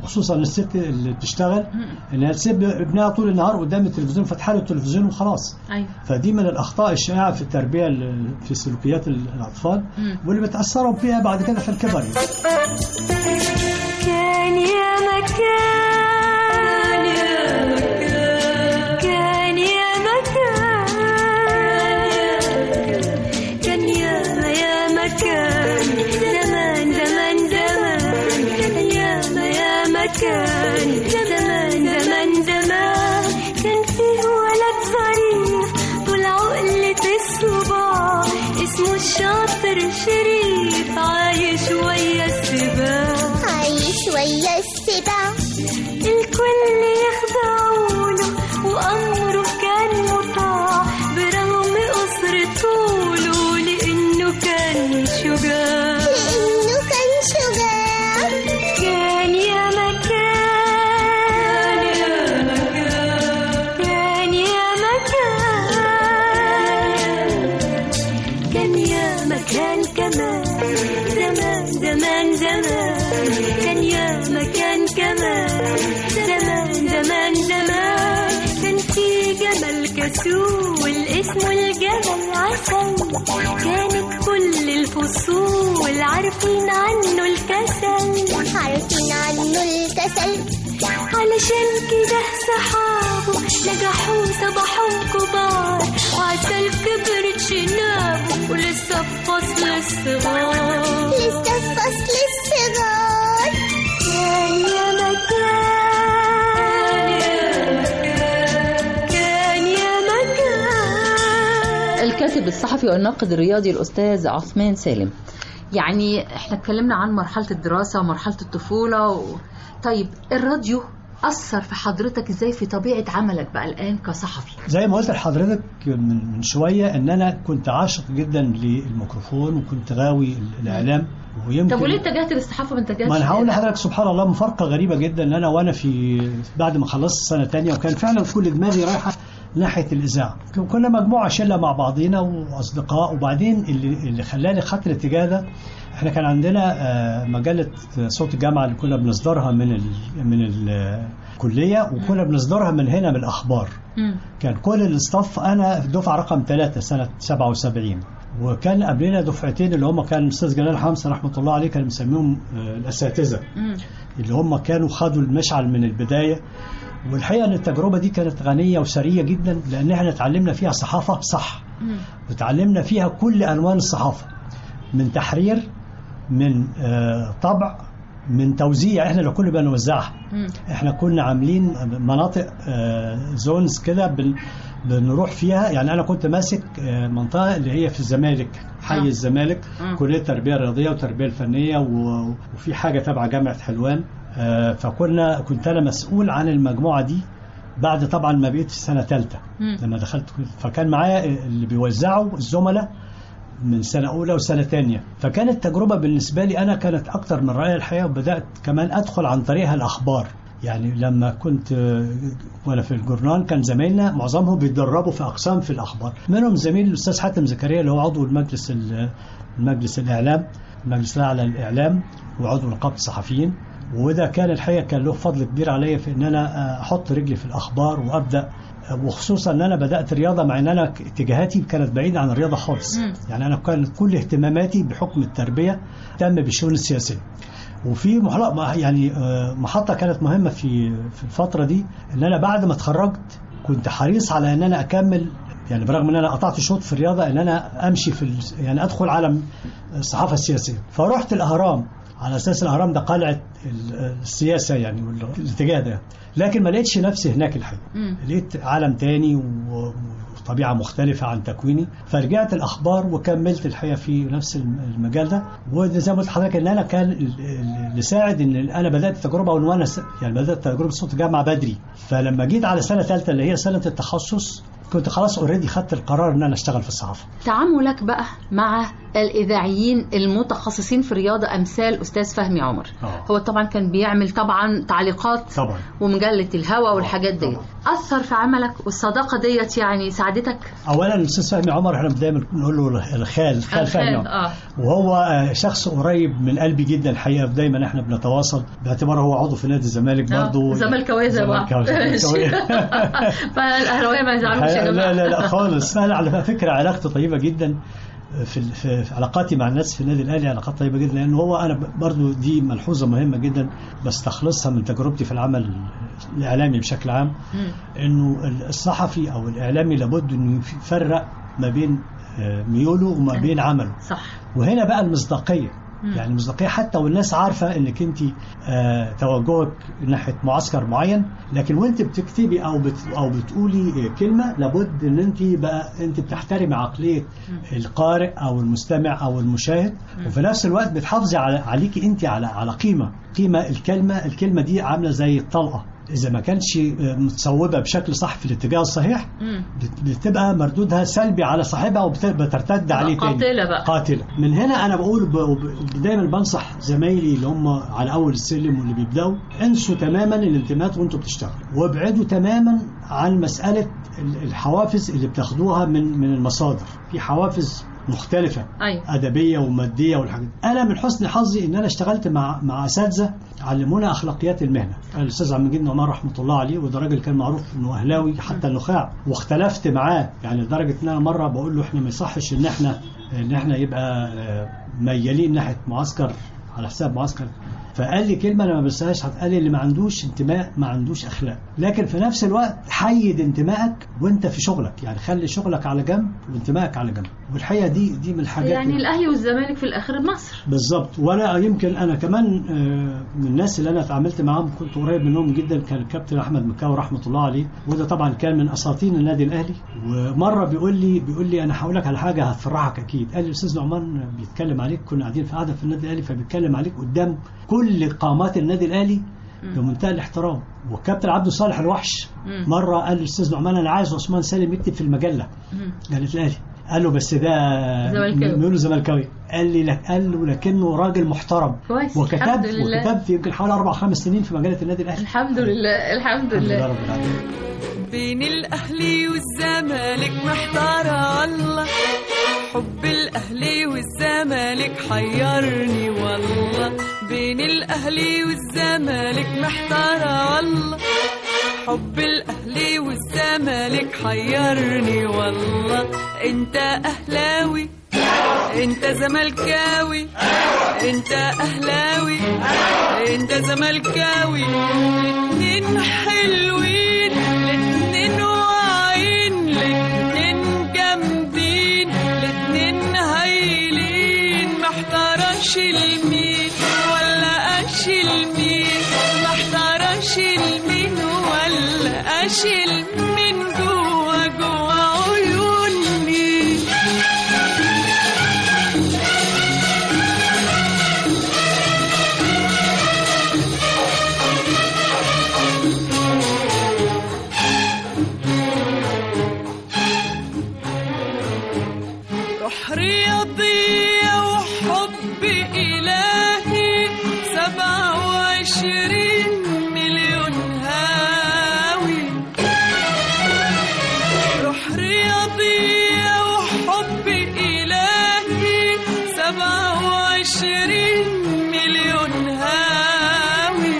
S8: خصوصا الست اللي بتشتغل انها تسيب ابنها طول النهار قدام التلفزيون فاتحه له التلفزيون وخلاص
S7: ايوه
S8: فدي من الاخطاء الشائعه في التربيه ال- في سلوكيات الاطفال
S7: مم.
S8: واللي بتاثروا بيها بعد كده في الكبر يعني.
S5: كان يا مكان يا مكان كان يا مكان كان يا يا مكان زمان زمان زمان كان يا يا مكان زمان زمان زمان كان فيه ولد ظريف طول عقلة الصباع اسمه الشاطر شريف عايش ويا السباع
S14: عايش ويا السباع
S5: الكل يخضعوله وأمره كان مطاع برغم قصر طوله لأنه كان شجاع
S14: لأنه كان شجاع
S5: كان يا مكان يا مكان كان يا مكان كان يا مكان كمان زمان زمان زمان كان يا مكان كمان زمان زمان زمان كان في جمل كسول اسمه الجبل عسل كانت كل الفصول عارفين عنه الكسل
S14: عارفين عنه الكسل
S5: علشان كده صحابه نجحوا صبحوا كبار وعسل كبرت شنابه ولسه في فصل الصغار
S14: لسه في فصل الصغار
S5: كان يا مكان كان يا مكان
S7: الكاتب الصحفي والناقد الرياضي الأستاذ عثمان سالم يعني احنا اتكلمنا عن مرحلة الدراسة ومرحلة الطفولة و... طيب الراديو أثر في حضرتك ازاي في طبيعة عملك بقى الآن كصحفي
S8: زي ما قلت لحضرتك من من شويه ان انا كنت عاشق جدا للميكروفون وكنت غاوي الاعلام ويمكن
S7: طب وليه اتجهت للصحافة ما اتجهتش
S8: ما انا هقول
S7: لل-
S8: لحضرتك سبحان الله مفارقه غريبه جدا ان انا وانا في بعد ما خلصت سنه تانية وكان فعلا كل دماغي رايحه ناحيه الاذاعه كنا مجموعه شله مع بعضينا واصدقاء وبعدين اللي اللي خلاني خدت الاتجاه ده احنا كان عندنا آه، مجله صوت الجامعه اللي كنا بنصدرها من ال من الكليه وكنا بنصدرها من هنا من الاخبار
S7: مم.
S8: كان كل الاستاف انا في دفعه رقم ثلاثة سنه 77 وكان قبلنا دفعتين اللي هم كان الاستاذ جلال حمزه رحمه الله عليه كان مسميهم آه، الاساتذه
S7: مم.
S8: اللي هم كانوا خدوا المشعل من البدايه والحقيقه ان التجربه دي كانت غنيه وثريه جدا لان احنا اتعلمنا فيها صحافه صح
S7: مم.
S8: وتعلمنا فيها كل انواع الصحافه من تحرير من آه، طبع من توزيع احنا اللي كنا بنوزعها
S7: مم.
S8: احنا كنا عاملين مناطق آه، زونز كده بن- بنروح فيها يعني انا كنت ماسك آه، منطقه اللي هي في الزمالك حي
S7: آه.
S8: الزمالك
S7: مم.
S8: كليه التربيه الرياضيه والتربيه الفنيه و- وفي حاجه تبع جامعه حلوان آه، فكنا كنت انا مسؤول عن المجموعه دي بعد طبعا ما بقيت في سنه ثالثه
S7: مم.
S8: لما دخلت كلية. فكان معايا اللي بيوزعوا الزملاء من سنة أولى وسنة تانية فكانت تجربة بالنسبة لي أنا كانت أكتر من رائعة الحقيقة وبدأت كمان أدخل عن طريقها الأخبار يعني لما كنت آه، وأنا في الجورنال كان زمايلنا معظمهم بيتدربوا في أقسام في الأخبار منهم زميل الأستاذ حاتم زكريا اللي هو عضو المجلس ال- المجلس الإعلام المجلس الأعلى للإعلام وعضو نقابة الصحفيين وده كان الحقيقة كان له فضل كبير عليا في إن أنا آه، أحط رجلي في الأخبار وأبدأ وخصوصا ان انا بدات رياضه مع ان انا اتجاهاتي كانت بعيده عن الرياضه خالص
S7: مم.
S8: يعني انا كانت كل اهتماماتي بحكم التربيه تم بالشؤون السياسيه وفي محل- يعني آه، محطه كانت مهمه في في الفتره دي ان انا بعد ما اتخرجت كنت حريص على ان انا اكمل يعني برغم ان انا قطعت شوط في الرياضه ان انا امشي في ال- يعني ادخل عالم الصحافه السياسيه فرحت الاهرام على اساس الاهرام ده قلعه ال- السياسه يعني والاتجاه ده لكن ما لقيتش نفسي هناك الحقيقه
S7: مم.
S8: لقيت عالم تاني و- وطبيعة مختلفة عن تكويني فرجعت الأخبار وكملت الحقيقة في نفس الم- المجال ده وده زي ما قلت لحضرتك إن أنا كان ال- ال- اللي ساعد إن أنا بدأت التجربة من وأنا س- يعني بدأت تجربة صوت الجامعة بدري فلما جيت على سنة ثالثة اللي هي سنة التخصص كنت خلاص اوريدي خدت القرار ان انا اشتغل في الصحافه
S7: تعاملك بقى مع الإذاعيين المتخصصين في الرياضة أمثال أستاذ فهمي عمر
S8: آه.
S7: هو طبعا كان بيعمل طبعا تعليقات
S8: طبعا
S7: ومجلة الهوا والحاجات دي
S8: طبعاً.
S7: اثر في عملك والصداقه ديت يعني ساعدتك
S8: اولا الاستاذ فهمي عمر احنا دايما نقول له الخال خال فهمي عمر
S7: اه
S8: وهو آه، شخص قريب من قلبي جدا الحقيقه دايما احنا بنتواصل باعتباره هو عضو في نادي الزمالك
S7: آه،
S8: برضه
S7: زملكاويه زي بعض
S8: زملكاوية، زملكاوية.
S7: فالاهلاويه ما يزعلوش يا
S8: لا
S7: جماعه
S8: لا لا خالص انا على فكره علاقتي طيبه جدا في, في, في علاقاتي مع الناس في النادي الاهلي علاقات طيبه جدا لان هو انا برضو دي ملحوظه مهمه جدا بستخلصها من تجربتي في العمل الاعلامي بشكل عام انه الصحفي او الاعلامي لابد انه يفرق ما بين آه، ميوله وما بين عمله
S7: صح
S8: وهنا بقى المصداقيه
S7: مم.
S8: يعني المصداقيه حتى والناس عارفه انك انت آه توجهك ناحيه معسكر معين لكن وانت بتكتبي او بت او بتقولي آه، كلمه لابد ان انت بقى انت بتحترمي عقليه القارئ او المستمع او المشاهد وفي نفس الوقت بتحافظي على عليكي انت على على قيمه قيمه الكلمه الكلمه دي عامله زي الطلقه اذا ما كانتش آه، متصوبه بشكل صح في الاتجاه الصحيح
S7: مم.
S8: بت- بتبقى مردودها سلبي على صاحبها وبترتد عليه تاني
S7: قاتلة بقى.
S8: قاتلة من هنا أنا بقول ب... ب- دايما بنصح زمايلي اللي هم على أول السلم واللي بيبدأوا انسوا تماما الانتماءات وانتوا بتشتغلوا وابعدوا تماما عن مسألة ال- الحوافز اللي بتاخدوها من من المصادر في حوافز مختلفة
S7: ايوه
S8: أدبية ومادية والحاجات دي. أنا من حسن حظي إن أنا اشتغلت مع مع أساتذة علمونا أخلاقيات المهنة الأستاذ عم جدنا عمر رحمة الله عليه وده راجل كان معروف إنه أهلاوي حتى النخاع واختلفت معاه يعني لدرجة إن أنا مرة بقول له إحنا ما يصحش إن إحنا إن إحنا يبقى آه، ميالين ناحية معسكر على حساب معسكر فقال لي كلمة أنا ما بنساهاش قال لي اللي ما عندوش انتماء ما عندوش أخلاق لكن في نفس الوقت حيد انتمائك وأنت في شغلك يعني خلي شغلك على جنب وانتمائك على جنب والحقيقة دي دي من الحاجات
S7: يعني الاهلي والزمالك في الاخر مصر
S8: بالظبط وانا يمكن انا كمان آه، من الناس اللي انا اتعاملت معاهم كنت قريب منهم جدا كان الكابتن احمد مكاوي رحمه الله عليه وده طبعا كان من اساطين النادي الاهلي ومره بيقول لي بيقول لي انا هقول لك على حاجه هتفرحك اكيد قال لي الاستاذ نعمان بيتكلم عليك كنا قاعدين في قعده في النادي الاهلي فبيتكلم عليك قدام كل قامات النادي الاهلي بمنتهى الاحترام والكابتن عبد الصالح الوحش
S7: مم.
S8: مره قال للاستاذ نعمان انا عايز عثمان سالم يكتب في المجله
S7: مم.
S8: قالت الاهلي قال له بس ده
S7: زملكاوي.
S8: بيقولوا زملكاوي قال لي لك قال له لكنه راجل محترم
S7: كويس
S8: وكتبت
S7: الحمد لله
S8: وكتبت يمكن حوالي اربع خمس سنين في مجله النادي الاهلي
S7: الحمد لله الحمد
S8: الحمد لله
S7: لله
S8: رب العالمين
S15: بين الأهلي والزمالك محتارة الله حب الأهلي والزمالك حيرني والله بين الأهلي والزمالك محتارة الله حب الأهلي والزمالك حيرني والله انت أهلاوي انت زملكاوي انت اهلاوي انت زملكاوي الاتنين حلوين الاتنين واعيين الاتنين جامدين الاتنين هايلين محتارش المين ولا اشيل مين محتارش المين ولا اشيل مين جوا جوا عيوني روح رياضية وحب إلهي سبعة وعشرين مليون هاوي روح رياضية وحب إلهي سبعة وعشرين مليون هاوي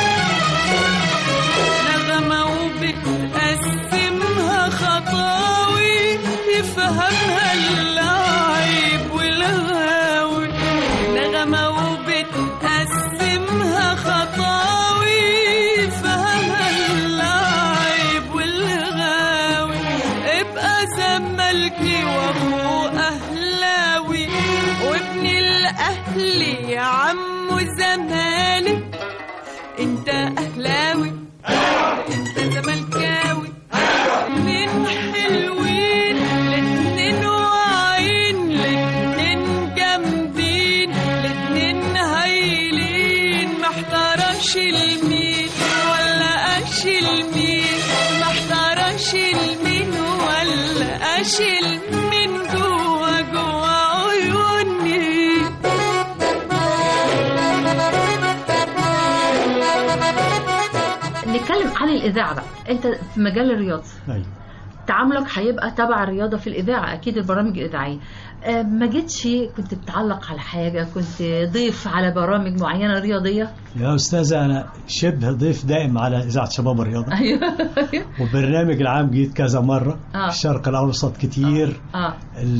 S15: نغمة وبتقسمها خطاوي يفهمها اللعيب والغاوي نغمة وبتقسمها خطاوي يفهمها اللعيب والغاوي ابقى زملكي واخو اهلاوي وابن الاهلي يا عمو زمالك انت اهلاوي انت زملكاوي اتنين حلوين الاتنين واعيين الاتنين جامدين الاتنين هايلين محتارش المين ولا اشيل مين محتارش المين ولا اشيل مين جوا جوا عيوني
S7: نتكلم نتكلم عن الاذاعه بقى انت في مجال الرياضه
S8: أيوة.
S7: تعاملك هيبقى تبع الرياضه في الاذاعه اكيد البرامج الاذاعيه آه، ما جيتش كنت بتعلق على حاجه كنت ضيف على برامج معينه رياضيه
S8: يا أستاذة أنا شبه ضيف دائم على إذاعة شباب الرياضة
S7: ايوه
S8: وبرنامج العام جيت كذا مرة
S7: آه.
S8: الشرق الأوسط كتير
S7: اه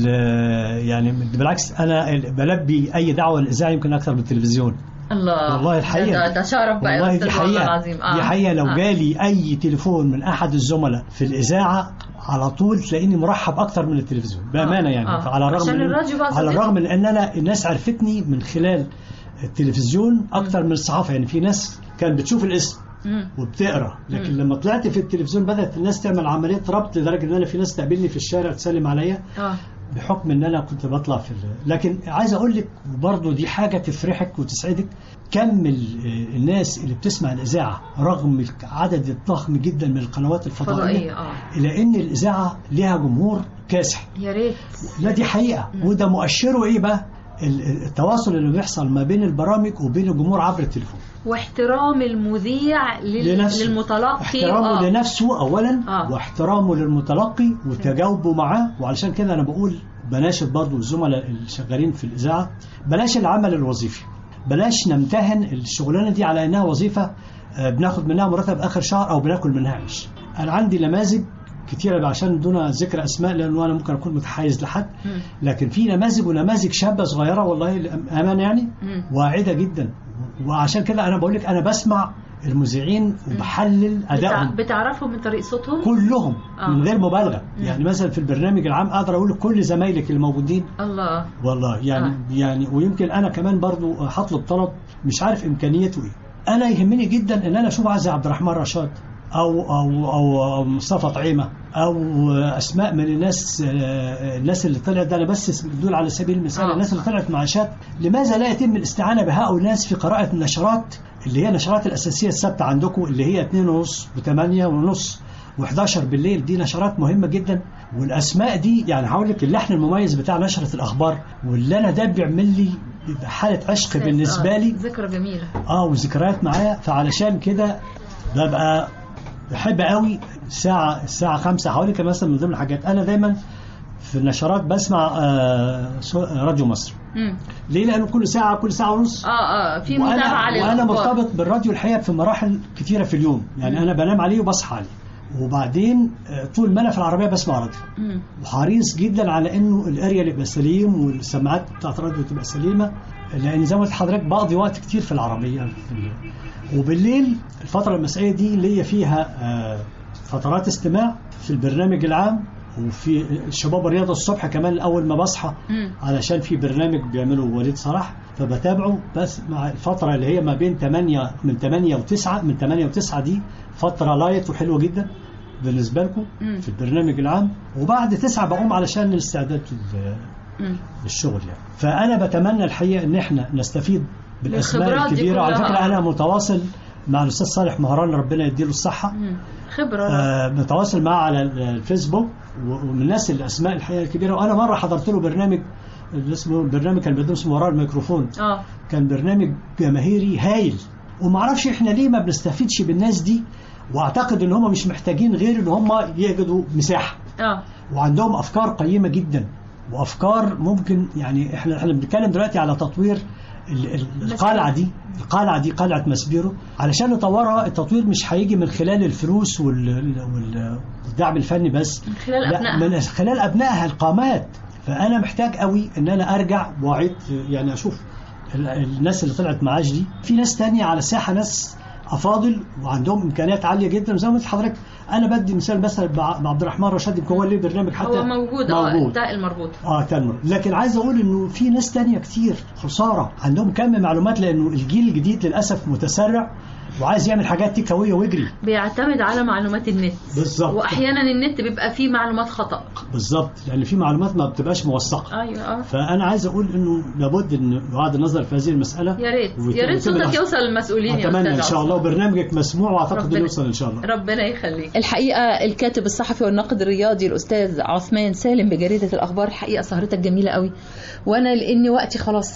S8: ال- يعني بالعكس أنا ال- بلبي أي دعوة للإذاعة يمكن أكثر من التلفزيون
S7: الله
S8: والله الحقيقة
S7: ده, ده شرف بقى يا
S8: والله
S7: أستاذ
S8: دي
S7: والله
S8: حقيقة
S7: العظيم آه.
S8: دي حقيقة لو
S7: آه.
S8: جالي أي تليفون من أحد الزملاء في الإذاعة على طول تلاقيني مرحب أكتر من التلفزيون بأمانة يعني
S7: آه.
S8: على الرغم
S7: عشان
S8: من
S7: الراديو بقى
S8: على
S7: صديقي.
S8: الرغم من أن أنا الناس عرفتني من خلال التلفزيون أكتر من الصحافة يعني في ناس كانت بتشوف الاسم
S7: مم.
S8: وبتقرا لكن
S7: مم.
S8: لما طلعت في التلفزيون بدات الناس تعمل عمليه ربط لدرجه ان انا في ناس تقابلني في الشارع تسلم عليا
S7: اه
S8: بحكم ان انا كنت بطلع في ال... لكن عايز اقول لك برضه دي حاجه تفرحك وتسعدك كم ال- الناس اللي بتسمع الاذاعه رغم العدد الضخم جدا من القنوات الفضائيه
S7: فضائيه اه
S8: الا ان الاذاعه لها جمهور كاسح
S7: يا ريت
S8: لا دي حقيقه وده مؤشره ايه بقى ال- التواصل اللي بيحصل ما بين البرامج وبين الجمهور عبر التليفون
S7: واحترام المذيع لل...
S8: لنفسه.
S7: للمتلقي
S8: احترامه
S7: آه.
S8: لنفسه اولا
S7: آه.
S8: واحترامه للمتلقي وتجاوبه معاه وعلشان كده انا بقول بناشد برضو الزملاء اللي شغالين في الاذاعه بلاش العمل الوظيفي بلاش نمتهن الشغلانه دي على انها وظيفه آه، بناخد منها مرتب اخر شهر او بناكل منها عيش انا عندي نماذج كتيرة عشان دون ذكر اسماء لانه انا ممكن اكون متحيز لحد
S7: مم.
S8: لكن في نماذج ونماذج شابه صغيره والله امانه يعني
S7: مم.
S8: واعده جدا وعشان كده انا بقول لك انا بسمع المذيعين وبحلل
S7: بتع...
S8: ادائهم
S7: بتعرفهم من طريق صوتهم
S8: كلهم
S7: آه.
S8: من غير مبالغه
S7: مم.
S8: يعني مثلا في البرنامج العام اقدر اقول لكل زمايلك الموجودين
S7: الله
S8: والله يعني
S7: آه.
S8: يعني ويمكن انا كمان برضو هطلب طلب مش عارف امكانيته ايه انا يهمني جدا ان انا اشوف عزي عبد الرحمن رشاد او او او, أو مصطفى طعيمه او اسماء من الناس آه، الناس اللي طلعت ده انا بس دول على سبيل المثال
S7: آه.
S8: الناس اللي طلعت معاشات لماذا لا يتم الاستعانه بهؤلاء الناس في قراءه النشرات اللي هي النشرات الاساسيه الثابته عندكم اللي هي 2 ونص و8 ونص و11 بالليل دي نشرات مهمه جدا والاسماء دي يعني هقول لك اللحن المميز بتاع نشره الاخبار واللي انا ده بيعمل لي حاله عشق بالنسبه
S7: آه.
S8: لي
S7: ذكرى جميله
S8: اه وذكريات معايا فعلشان كده ببقى بحب قوي الساعة الساعة خمسة هقول لك مثلا من ضمن الحاجات أنا دايما في النشرات بسمع آه سو- راديو مصر
S7: مم.
S8: ليه؟ لأنه كل ساعة كل ساعة ونص
S7: اه اه في
S8: وأنا,
S7: متابعه
S8: وأنا
S7: للأخبار.
S8: مرتبط بالراديو الحقيقة في مراحل كتيرة في اليوم يعني أنا بنام عليه وبصحى عليه وبعدين آه، طول ما أنا في العربية بسمع راديو
S7: مم.
S8: وحريص جدا على انه الاريا يبقى سليم والسماعات بتاعت الراديو تبقى سليمه لان زي ما قلت لحضرتك بقضي وقت كتير في العربيه في الليل. وبالليل الفتره المسائيه دي ليا فيها آه، فترات استماع في البرنامج العام وفي الشباب الرياضه الصبح كمان اول ما بصحى
S7: مم.
S8: علشان في برنامج بيعمله وليد صلاح فبتابعه بس مع الفتره اللي هي ما بين 8 من 8 و9 من 8 و9 دي فتره لايت وحلوه جدا بالنسبه لكم
S7: مم.
S8: في البرنامج العام وبعد تسعة بقوم علشان الاستعداد لل-
S7: مم.
S8: للشغل يعني فأنا بتمنى الحقيقة إن إحنا نستفيد بالأسماء
S7: الخبرات دي
S8: الكبيرة على
S7: كلها.
S8: فكرة أنا متواصل مع الأستاذ صالح مهران ربنا يديله الصحة
S7: مم. خبره
S8: آه متواصل معاه على الفيسبوك و- ومن الناس الأسماء الحقيقة الكبيرة وأنا مرة حضرت له برنامج اللي اسمه برنامج كان بيقدم اسمه وراء الميكروفون
S7: اه
S8: كان برنامج جماهيري هايل ومعرفش احنا ليه ما بنستفيدش بالناس دي واعتقد ان هم مش محتاجين غير ان هم يجدوا مساحه
S7: اه
S8: وعندهم افكار قيمه جدا وافكار ممكن يعني احنا احنا بنتكلم دلوقتي على تطوير ال- ال- القلعه دي القلعه دي قلعه مسبيرو علشان نطورها التطوير مش هيجي من خلال الفلوس وال- وال- والدعم الفني بس
S7: من خلال
S8: لا
S7: أبنائها.
S8: من خلال ابنائها القامات فانا محتاج قوي ان انا ارجع واعيد يعني اشوف ال- الناس اللي طلعت معاش دي في ناس تانية على الساحه ناس افاضل وعندهم امكانيات عاليه جدا زي ما قلت لحضرتك انا بدي مثال مثلا بع- بعبد الرحمن رشاد يمكن هو ليه برنامج حتى
S7: هو موجود اه
S8: موجود
S7: التاء المربوط
S8: اه تنمر لكن عايز اقول انه في ناس تانية كتير خساره عندهم كم معلومات لانه الجيل الجديد للاسف متسرع وعايز يعمل حاجات تيك أواي ويجري
S7: بيعتمد على معلومات النت
S8: بالظبط
S7: واحيانا النت بيبقى فيه معلومات خطا
S8: بالظبط لان في معلومات ما بتبقاش موثقه
S7: ايوه اه
S8: فانا عايز اقول انه لابد ان يعاد النظر في هذه المساله
S7: يا ريت
S8: ويتم-
S7: يا ريت
S8: ويتم
S7: صوتك
S8: الأخ-
S7: يوصل للمسؤولين يا
S8: اتمنى ان
S7: أستاذ
S8: شاء الله
S7: عصام.
S8: وبرنامجك مسموع واعتقد
S7: ربنا-
S8: انه يوصل ان شاء الله
S7: ربنا يخليك الحقيقة الكاتب الصحفي والناقد الرياضي الأستاذ عثمان سالم بجريدة الأخبار الحقيقة سهرتك جميلة قوي وأنا لأن وقتي خلاص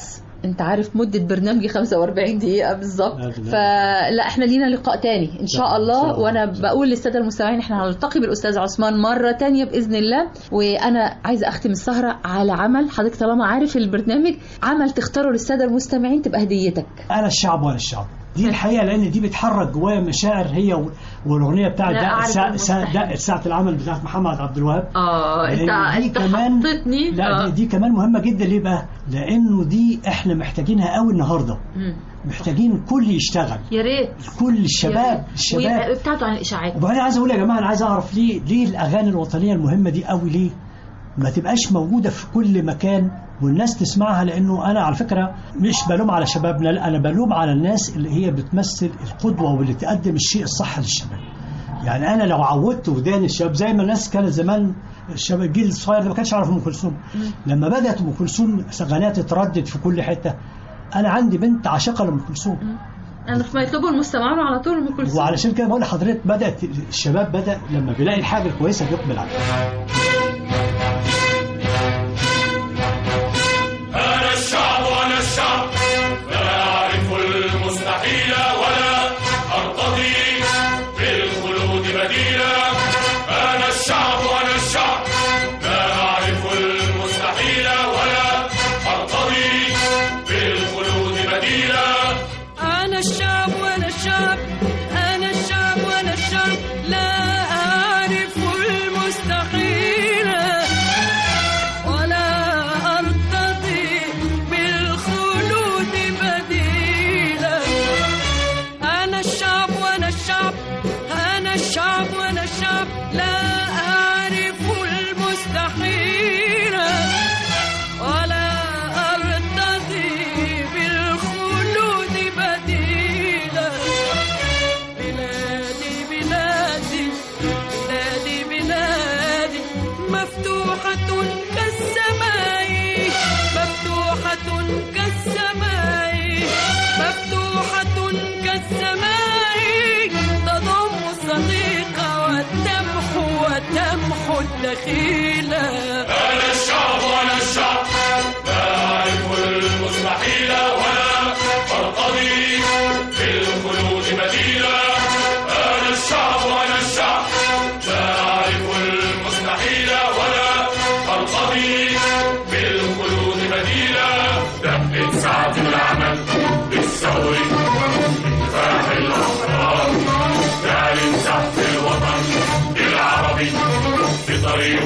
S7: انت عارف مدة برنامجي 45 دقيقة بالظبط
S8: لا، لا.
S7: فلا احنا لينا لقاء تاني ان شاء
S8: لا، إن
S7: الله
S8: شاء الله.
S7: وانا بقول للسادة المستمعين احنا هنلتقي بالاستاذ عثمان مرة تانية باذن الله وانا عايزة اختم السهرة على عمل حضرتك طالما عارف البرنامج عمل تختاره للسادة المستمعين تبقى هديتك
S8: انا الشعب وانا الشعب دي الحقيقه لان دي بتحرك جوايا مشاعر هي و- والاغنيه بتاعت
S7: لا
S8: دق
S7: أعرف
S8: ساعة,
S7: المستحيل.
S8: ساعة, دق ساعه العمل بتاعت محمد عبد الوهاب
S7: اه انت
S8: لأن دي
S7: انت
S8: كمان
S7: حطيتني
S8: لا
S7: آه.
S8: دي, دي كمان مهمه جدا ليه بقى؟ لانه دي احنا محتاجينها قوي النهارده
S7: مم.
S8: محتاجين الكل يشتغل
S7: يا ريت
S8: كل الشباب الشباب
S7: وابتعدوا عن الاشاعات
S8: وبعدين عايز اقول يا جماعه انا عايز اعرف ليه ليه الاغاني الوطنيه المهمه دي قوي ليه ما تبقاش موجوده في كل مكان والناس تسمعها لانه انا على فكره مش بلوم على شبابنا لا انا بلوم على الناس اللي هي بتمثل القدوه واللي تقدم الشيء الصح للشباب يعني انا لو عودت ودان الشباب زي ما الناس كانت زمان الشباب الجيل الصغير ده ما كانش يعرف ام كلثوم لما بدات ام كلثوم اغانيها تتردد في كل حته انا عندي بنت عاشقه لام كلثوم
S7: انا في ما يطلبوا المستمعون على طول ام كلثوم
S8: وعلشان كده بقول لحضرتك بدات الشباب بدا لما بيلاقي الحاجه الكويسه بيقبل عليها
S16: أنا الشعب وأنا الشعب لا أعرف المستحيل ولا أرتضي بالخلود بديلا أنا الشعب وأنا الشعب لا أعرف المستحيل ولا أرتضي بالخلود بديلا
S15: أنا الشعب وأنا الشعب أنا الشعب وأنا الشعب لا أعرف المستحيل ولا أرتضي بالخلود بديلا أنا الشعب وأنا الشعب أنا الشعب وأنا الشعب لا أعرف المستحيل ولا أرتضي بالخلود بديلا بلادي بلادي بلادي بلادي مفتوحة كالسماء مفتوحة كالسماء مفتوحة كالسماء تضم الصديق والتمحو وتمحو الدخيلة
S16: أنا الشعب وأنا الشعب لا أعرف المستحيل ولا أرتضي بالخلود بديلا أنا الشعب وأنا الشعب لا أعرف المستحيل ولا أرتضي بالخلود بديلا دقت ساعة العمل بالثور كفاح الأحرار تعلن زحف الوطن العربي في طريق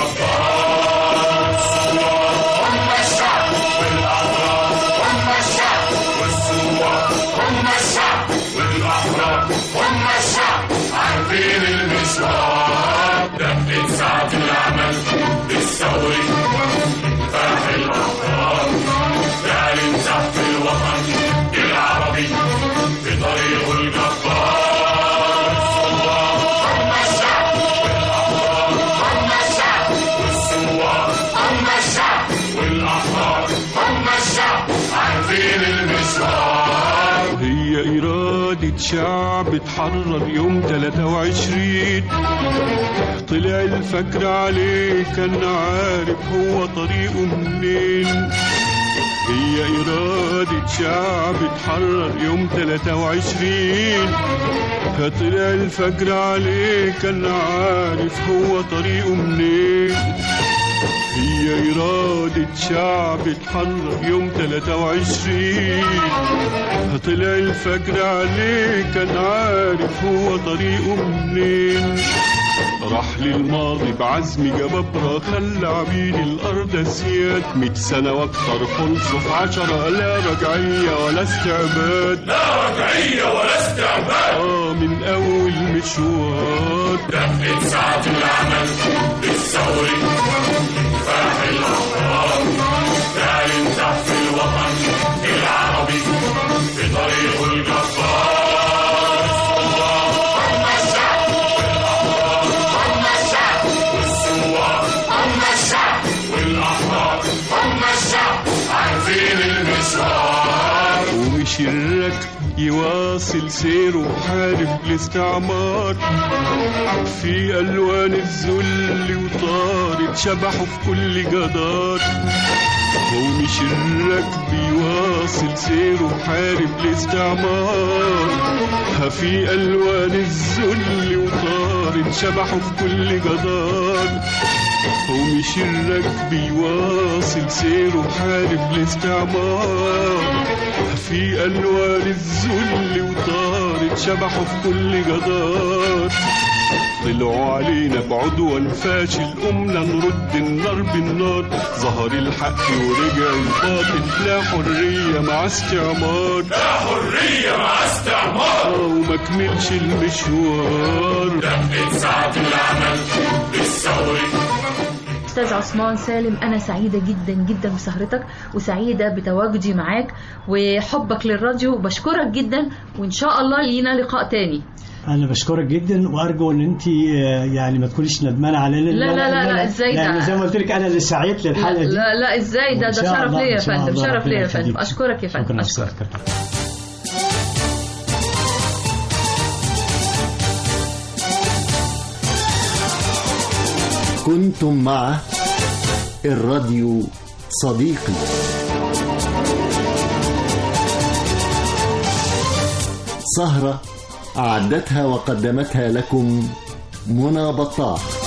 S16: الجبار هم الشعب والأحرار هم الشعب والثوار هم الشعب والأحرار هم الشعب عارفين المشوار دقت ساعة العمل بالثور كفاح الأحرار تعلن زحف الوطن العربي في طريق الجبار هم الشعب والأحرار هم الشعب والثوار هم الشعب والأحرار هم الشعب عارفين المشوار
S17: هي إرادة شعب اتحرر يوم 23 طلع الفجر عليه كان عارف هو طريقه منين هي إرادة شعب اتحرر يوم 23 فطلع الفجر عليه كان عارف هو طريقه منين هي إرادة شعب اتحرر يوم 23 طلع الفجر عليه كان عارف هو طريقه منين راح للماضي بعزم جبابرة خلى عبيد الأرض أسياد ميت سنة وأكتر خلصوا في عشرة لا رجعية ولا استعباد
S16: لا رجعية ولا استعباد
S17: آه من أول مشوار
S16: دقت ساعة العمل بالثور كفاح الأحرار تعلن زحف الوطن العربي في طريق الجبار هم الشعب والأحرار هم الشعب والثوار هم الشعب والأحرار هم الشعب عارفين المشوار
S17: ومش الركب يواصل سيره وحارب الاستعمار في ألوان الذل وطارت شبحه في كل جدار ومش الركب يواصل يواصل سيره حارب الاستعمار ها في ألوان الذل وطارد شبحه في كل جدار ومش الركب يواصل سيره حارب الاستعمار في ألوان الذل وطارد شبحه في كل جدار طلعوا علينا بعدوان فاشل قمنا نرد النار بالنار ظهر الحق ورجع الباطل لا حرية مع استعمار
S16: لا حرية مع استعمار
S17: آه، وما كملش المشوار
S16: دقت ساعة العمل بالثوري
S7: استاذ عثمان سالم انا سعيده جدا جدا بسهرتك وسعيده بتواجدي معاك وحبك للراديو وبشكرك جدا وان شاء الله لينا لقاء تاني
S8: انا بشكرك جدا وارجو ان انت آه، يعني ما تكونيش ندمانه علينا
S7: لا لا لا لا ازاي ده
S8: يعني زي ما قلت لك انا اللي سعيت للحلقه دي
S7: لا لا ازاي ده
S8: وإن
S7: ده
S8: شاء
S7: شرف
S8: الله-
S7: ليا
S8: إن
S7: يا
S8: شاء
S7: فندم
S8: الله
S7: شرف
S8: ربنا
S7: ليا يا فندم
S8: يخليك.
S7: اشكرك يا فندم
S8: شكرا
S7: اشكرك
S1: كنتم مع الراديو صديقي سهرة أعدتها وقدمتها لكم منى بطاح